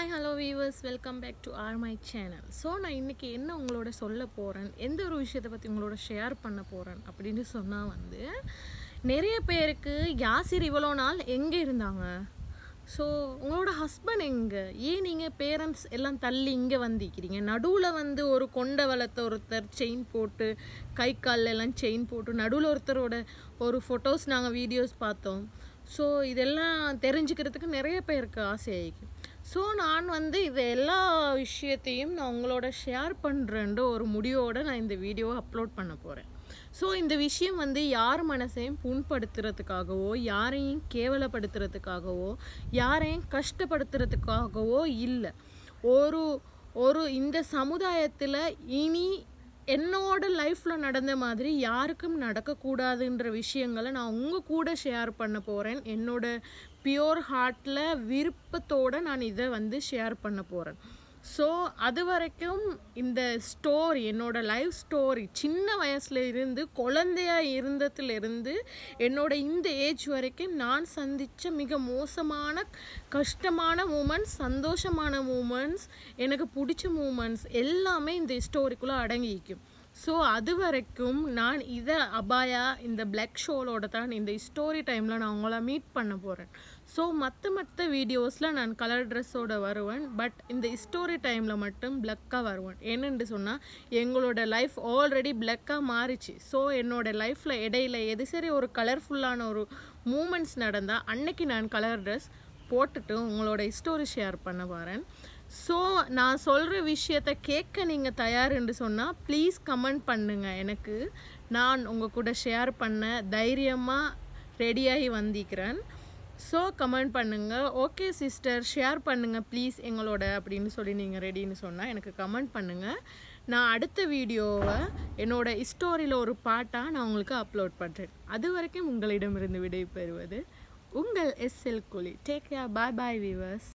hi hello viewers welcome back to our my channel so நான் இன்றைக்கி என்ன உங்களோட சொல்ல போகிறேன் எந்த ஒரு விஷயத்தை பற்றி உங்களோட ஷேர் பண்ண போகிறேன் அப்படின்னு சொன்னால் வந்து நிறைய பேருக்கு யாசிர் இவ்வளோ நாள் எங்கே இருந்தாங்க ஸோ உங்களோட ஹஸ்பண்ட் எங்கே ஏன் நீங்கள் பேரண்ட்ஸ் எல்லாம் தள்ளி இங்கே வந்திக்கிறீங்க நடுவில் வந்து ஒரு கொண்ட வளர்த்த ஒருத்தர் செயின் போட்டு கை கால்ல எல்லாம் செயின் போட்டு நடுவில் ஒருத்தரோட ஒரு ஃபோட்டோஸ் நாங்கள் வீடியோஸ் பார்த்தோம் ஸோ இதெல்லாம் தெரிஞ்சுக்கிறதுக்கு நிறைய பேருக்கு ஆசையாயிருக்கு ஸோ நான் வந்து இது எல்லா விஷயத்தையும் நான் உங்களோட ஷேர் பண்ணுறேன்ற ஒரு முடிவோடு நான் இந்த வீடியோவை அப்லோட் பண்ண போகிறேன் ஸோ இந்த விஷயம் வந்து யார் மனசையும் புண்படுத்துறதுக்காகவோ யாரையும் கேவலப்படுத்துறதுக்காகவோ யாரையும் கஷ்டப்படுத்துறதுக்காகவோ இல்லை ஒரு ஒரு இந்த சமுதாயத்தில் இனி என்னோட லைஃப்பில் நடந்த மாதிரி யாருக்கும் நடக்கக்கூடாதுன்ற விஷயங்களை நான் உங்கள் கூட ஷேர் பண்ண போகிறேன் என்னோட பியோர் ஹார்ட்டில் விருப்பத்தோடு நான் இதை வந்து ஷேர் பண்ண போகிறேன் ஸோ அது வரைக்கும் இந்த ஸ்டோரி என்னோட லைஃப் ஸ்டோரி சின்ன வயசுல இருந்து குழந்தையா இருந்ததுலேருந்து என்னோட இந்த ஏஜ் வரைக்கும் நான் சந்தித்த மிக மோசமான கஷ்டமான மூமெண்ட்ஸ் சந்தோஷமான மூமெண்ட்ஸ் எனக்கு பிடிச்ச மூமெண்ட்ஸ் எல்லாமே இந்த ஸ்டோரிக்குள்ளே அடங்கிக்கும் ஸோ அது வரைக்கும் நான் இதை அபாயா இந்த பிளாக் ஷோலோட தான் இந்த ஸ்டோரி டைமில் நான் உங்களை மீட் பண்ண போகிறேன் ஸோ மற்ற மற்ற வீடியோஸில் நான் கலர் ட்ரெஸ்ஸோட வருவேன் பட் இந்த ஸ்டோரி டைமில் மட்டும் பிளக்காக வருவேன் என்னென்று சொன்னால் எங்களோட லைஃப் ஆல்ரெடி பிளக்காக மாறிச்சு ஸோ என்னோட லைஃப்பில் இடையில எது சரி ஒரு கலர்ஃபுல்லான ஒரு மூமெண்ட்ஸ் நடந்தால் அன்னைக்கு நான் கலர் ட்ரெஸ் போட்டுட்டு உங்களோட ஸ்டோரி ஷேர் பண்ண வரேன் ஸோ நான் சொல்கிற விஷயத்த கேட்க நீங்கள் தயாருன்னு சொன்னால் ப்ளீஸ் கமெண்ட் பண்ணுங்கள் எனக்கு நான் உங்கள் கூட ஷேர் பண்ண தைரியமாக ரெடியாகி வந்திக்கிறேன் ஸோ கமெண்ட் பண்ணுங்கள் ஓகே சிஸ்டர் ஷேர் பண்ணுங்கள் ப்ளீஸ் எங்களோட அப்படின்னு சொல்லி நீங்கள் ரெடின்னு சொன்னால் எனக்கு கமெண்ட் பண்ணுங்கள் நான் அடுத்த வீடியோவை என்னோட ஸ்டோரியில் ஒரு பாட்டாக நான் உங்களுக்கு அப்லோட் பண்ணுறேன் அது வரைக்கும் உங்களிடமிருந்து விடை பெறுவது உங்கள் எஸ்எல் குலி take care bye bye viewers